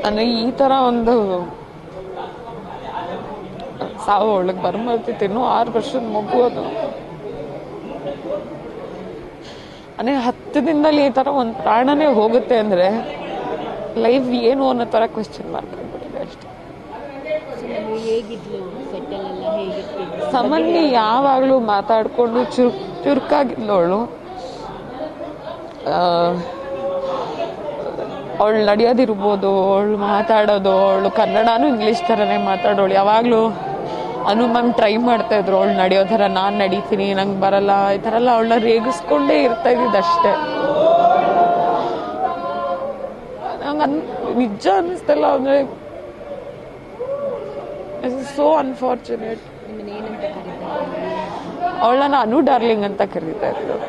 ಅಂದರೆ ಈ ಥರ ಒಂದು ಸಾವು ಒಳಗೆ ಬರ್ಮರ್ತಿತ್ತು ಇನ್ನೂ ಆರು ವರ್ಷದ ಮಗು ಅದು ಅಂದರೆ ಹತ್ತು ದಿನದಲ್ಲಿ ಈ ಥರ ಒಂದು ಪ್ರಾಣನೇ ಹೋಗುತ್ತೆ ಅಂದರೆ ಲೈಫ್ ಏನು ಅನ್ನೋ ಥರ ಕ್ವೆಶ್ಚನ್ ಮಾರ್ಕ್ ಆಗ್ಬಿಟ್ಟಿದೆ ಅಷ್ಟೇ ಸೊ ನಮಗೆ ಹೇಗಿದ್ಲು ಸೆಟ್ಟಲ್ ಎಲ್ಲ ಹೇಗಿರ್ತಿದ್ರು ಸಮನ್ನಿ ಯಾವಾಗಲೂ ಮಾತಾಡಿಕೊಂಡು ಚುರು ಚುರುಕಾಗಿದ್ಲವಳು ಅವಳು ನಡೆಯೋದಿರ್ಬೋದು ಅವಳು ಮಾತಾಡೋದು ಅವಳು ಕನ್ನಡನೂ ಇಂಗ್ಲೀಷ್ ಥರನೇ ಮಾತಾಡೋಳು ಯಾವಾಗಲೂ ಅನು ಮ್ಯಾಮ್ ಟ್ರೈ ಮಾಡ್ತಾ ಇದ್ರು ಅವಳು ನಡೆಯೋ ಥರ ನಾನು ನಡೀತೀನಿ ನಂಗೆ ಬರಲ್ಲ ಈ ಥರ ಎಲ್ಲ ಅವಳನ್ನ ರೇಗಿಸ್ಕೊಂಡೇ ಇರ್ತಾ ಇದ್ದಿದ್ದು ಅಷ್ಟೇ ನಂಗೆ ಅನ್ ನಿಜ ಅನ್ನಿಸ್ತಲ್ಲ ಅಂದರೆ ಸೋ ಅನ್ಫಾರ್ಚುನೇಟ್ ನಿಮ್ಮನ್ನ ಏನಂತ ಕರೀತಾರೆ ಅವಳನ್ನ ಅನು ಡಾರ್ಲಿಂಗ್ ಅಂತ ಕರೀತಾ ಇದ್ರು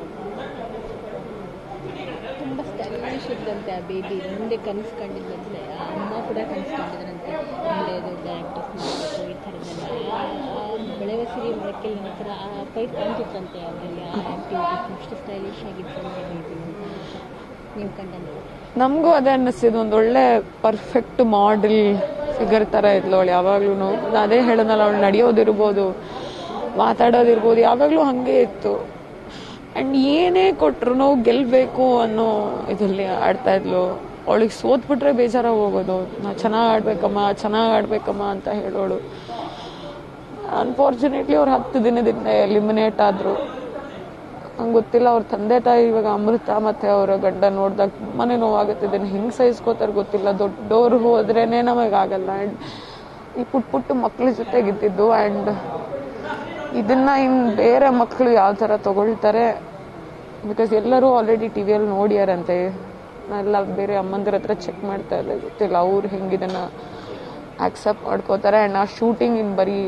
ತುಂಬ ಸ್ಟೈಲಿಶ್ ಇದ್ದಂತೆ ಆ ಬೇಬಿ ಮುಂದೆ ಕನಸು ಕಂಡಿದ್ದಂತೆ ಆ ಅಮ್ಮ ಕೂಡ ಕನಸು ಕಂಡಿದ್ರಂತೆ ಮುಂದೆ ದೊಡ್ಡ ಆ್ಯಕ್ಟರ್ಸ್ ಮಾಡಬೇಕು ಈ ಥರದ್ದೆಲ್ಲ ಆ ಬೆಳೆವ ಸಿರಿ ಮೊಳಕೆ ನಂತರ ಆ ಫೈಟ್ ಕಾಣ್ತಿತ್ತಂತೆ ಅವರಲ್ಲಿ ಆ ಆ್ಯಕ್ಟಿವಿಟೀಸ್ ಅಷ್ಟು ಸ್ಟೈಲಿಶ್ ಆಗಿತ್ತಂತೆ ಬೇಬಿ ಅಂತ ನೀವು ಕಂಡಂತೆ ನಮಗೂ ಅದೇ ಅನ್ನಿಸ್ತಿದ್ದು ಒಂದು ಒಳ್ಳೆ ಪರ್ಫೆಕ್ಟ್ ಮಾಡೆಲ್ ಫಿಗರ್ ಥರ ಇದ್ಲು ಅವಳು ಯಾವಾಗ್ಲೂ ಅದೇ ಹೇಳೋನಲ್ಲ ಅವಳು ನಡೆಯೋದಿರ್ಬೋದು ಮಾತಾಡೋದಿರ್ಬೋದು ಯಾವಾಗಲೂ ಹಾಗೆ ಇತ್ತು ಆ್ಯಂಡ್ ಏನೇ ಕೊಟ್ರು ಗೆಲ್ಲಬೇಕು ಅನ್ನೋ ಇದರಲ್ಲಿ ಆಡ್ತಾ ಇದ್ಲು ಅವಳಿಗೆ ಸೋತ್ಬಿಟ್ರೆ ಬೇಜಾರಾಗಿ ಹೋಗೋದು ನಾ ಚೆನ್ನಾಗಿ ಆಡ್ಬೇಕಮ್ಮ ಚೆನ್ನಾಗಿ ಆಡ್ಬೇಕಮ್ಮ ಅಂತ ಹೇಳೋಳು ಅನ್ಫಾರ್ಚುನೇಟ್ಲಿ ಅವ್ರು ಹತ್ತು ದಿನದಿಂದ ಎಲಿಮಿನೇಟ್ ಆದರು ನಂಗೆ ಗೊತ್ತಿಲ್ಲ ಅವ್ರ ತಂದೆ ತಾಯಿ ಇವಾಗ ಅಮೃತ ಮತ್ತೆ ಅವರ ಗಂಡ ನೋಡಿದಾಗ ತುಂಬಾನೇ ನೋವಾಗುತ್ತೆ ಇದನ್ನ ಹೆಂಗ್ ಸಹಿಸ್ಕೋತಾರೆ ಗೊತ್ತಿಲ್ಲ ದೊಡ್ಡವ್ರು ಹೋದ್ರೇನೆ ನಮಗಾಗಲ್ಲ ಆ್ಯಂಡ್ ಈ ಪುಟ್ ಪುಟ್ಟು ಮಕ್ಳ ಜೊತೆಗಿದ್ದಿದ್ದು ಆ್ಯಂಡ್ ಇದನ್ನ ಇನ್ ಬೇರೆ ಮಕ್ಕಳು ಯಾವ ಥರ ತಗೊಳ್ತಾರೆ ಬಿಕಾಸ್ ಎಲ್ಲರೂ ಆಲ್ರೆಡಿ ಟಿ ವಿಯಲ್ಲಿ ನೋಡ್ಯಾರಂತೆ ಎಲ್ಲ ಬೇರೆ ಅಮ್ಮಂದಿರ ಹತ್ರ ಚೆಕ್ ಮಾಡ್ತಾ ಇಲ್ಲ ಗೊತ್ತಿಲ್ಲ ಅವ್ರು ಹೆಂಗಿದನ್ನ ಆಕ್ಸೆಪ್ಟ್ ಮಾಡ್ಕೋತಾರೆ ಆ್ಯಂಡ್ ಆ ಶೂಟಿಂಗ್ ಇನ್ ಬರೀ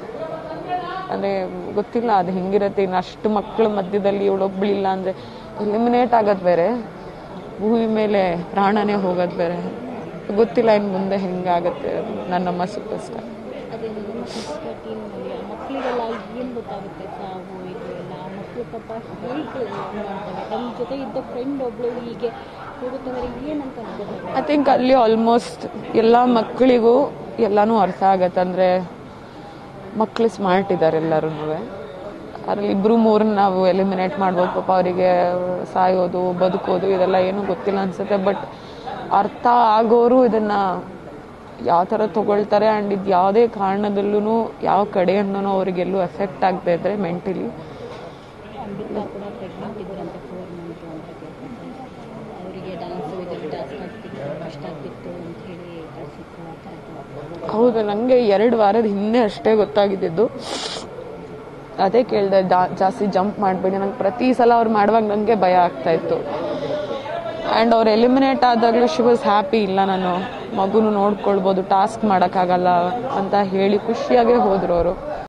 ಅಂದರೆ ಗೊತ್ತಿಲ್ಲ ಅದು ಹೆಂಗಿರತ್ತೆ ಇನ್ನು ಅಷ್ಟು ಮಕ್ಕಳ ಮಧ್ಯದಲ್ಲಿ ಇವಳೊಬ್ಳಿಲ್ಲ ಅಂದರೆ ಎಲಿಮಿನೇಟ್ ಆಗೋದು ಬೇರೆ ಭೂಮಿ ಮೇಲೆ ಪ್ರಾಣನೇ ಹೋಗೋದು ಬೇರೆ ಗೊತ್ತಿಲ್ಲ ಇನ್ನು ಮುಂದೆ ಹೆಂಗಾಗತ್ತೆ ಅದು ನನ್ನಮ್ಮ ಸೂಪರ್ ಸ್ಟಾರ್ ಅದೇ ನಮ್ಮ ಸಂಸ್ಕಾರ ಟೀಮ್ನಲ್ಲಿ ಆ ಮಕ್ಕಳಿಗೆಲ್ಲ ಏನು ಗೊತ್ತಾಗುತ್ತೆ ಸಾವು ಇದು ಎಲ್ಲ ಆ ಮಕ್ಕಳು ಪಾಪ ಹೇಗೆ ಮಾಡ್ತವೆ ನಮ್ಮ ಜೊತೆ ಇದ್ದ ಫ್ರೆಂಡ್ ಒಬ್ಳು ಹೀಗೆ ಹೋಗುತ್ತಂದ್ರೆ ಏನಂತ ಗೊತ್ತಾಗುತ್ತೆ ಐ ಥಿಂಕ್ ಅಲ್ಲಿ ಆಲ್ಮೋಸ್ಟ್ ಎಲ್ಲ ಮಕ್ಕಳಿಗೂ ಎಲ್ಲಾನು ಅರ್ಥ ಆಗತ್ತೆ ಅಂದರೆ ಮಕ್ಕಳು ಸ್ಮಾರ್ಟ್ ಇದ್ದಾರೆ ಎಲ್ಲರೂ ಅದ್ರಲ್ಲಿ ಇಬ್ರು ಮೂರನ್ನ ನಾವು ಎಲಿಮಿನೇಟ್ ಮಾಡ್ಬೋದು ಪಾಪ ಅವರಿಗೆ ಸಾಯೋದು ಬದುಕೋದು ಇದೆಲ್ಲ ಏನೂ ಗೊತ್ತಿಲ್ಲ ಅನ್ಸುತ್ತೆ ಬಟ್ ಅರ್ಥ ಆಗೋರು ಇದನ್ನ ಯಾವ ಥರ ತಗೊಳ್ತಾರೆ ಆ್ಯಂಡ್ ಇದು ಯಾವುದೇ ಕಾರಣದಲ್ಲೂ ಯಾವ ಕಡೆಯಿಂದನೂ ಅವರಿಗೆಲ್ಲೂ ಎಫೆಕ್ಟ್ ಆಗದೆ ಇದ್ರೆ ಮೆಂಟಲಿ ಅಮೃತ ಕೂಡ ಪ್ರೆಗ್ನೆಂಟ್ ಇದ್ರಂತೆ ಫೋರ್ ಮಂತ್ ಅಂತ ಕೇಳ್ಪಟ್ಟೆ ಅವರಿಗೆ ಡಾನ್ಸ್ ಇದರಲ್ಲಿ ಟಾಸ್ಕ್ ಆಗ್ತಿತ್ತು ಕಷ್ಟ ಆಗ್ತಿತ್ತು ಅಂತ ಹೇಳಿ ಕಳಿಸಿತ್ತು ಆ ಥರದ್ದು ಹೌದು ನನಗೆ ಎರಡು ವಾರದ ಹಿಂದೆ ಅಷ್ಟೇ ಗೊತ್ತಾಗಿದ್ದು ಅದೇ ಕೇಳಿದೆ ಜಾಸ್ತಿ ಜಂಪ್ ಮಾಡಬೇಡಿ ನಂಗೆ ಪ್ರತಿ ಸಲ ಅವ್ರು ಮಾಡುವಾಗ ನನಗೆ ಭಯ ಆಗ್ತಾ ಇತ್ತು ಆ್ಯಂಡ್ ಅವ್ರು ಎಲಿಮಿನೇಟ್ ಆದಾಗಲೂ ಶಿ ವಾಸ್ ಹ್ಯಾಪಿ ಇಲ್ಲ ನಾನು ಮಗುನು ನೋಡ್ಕೊಳ್ಬೋದು ಟಾಸ್ಕ್ ಮಾಡೋಕ್ಕಾಗಲ್ಲ ಅಂತ ಹೇಳಿ ಖುಷಿಯಾಗೇ ಹೋದ್ರು ಅವರು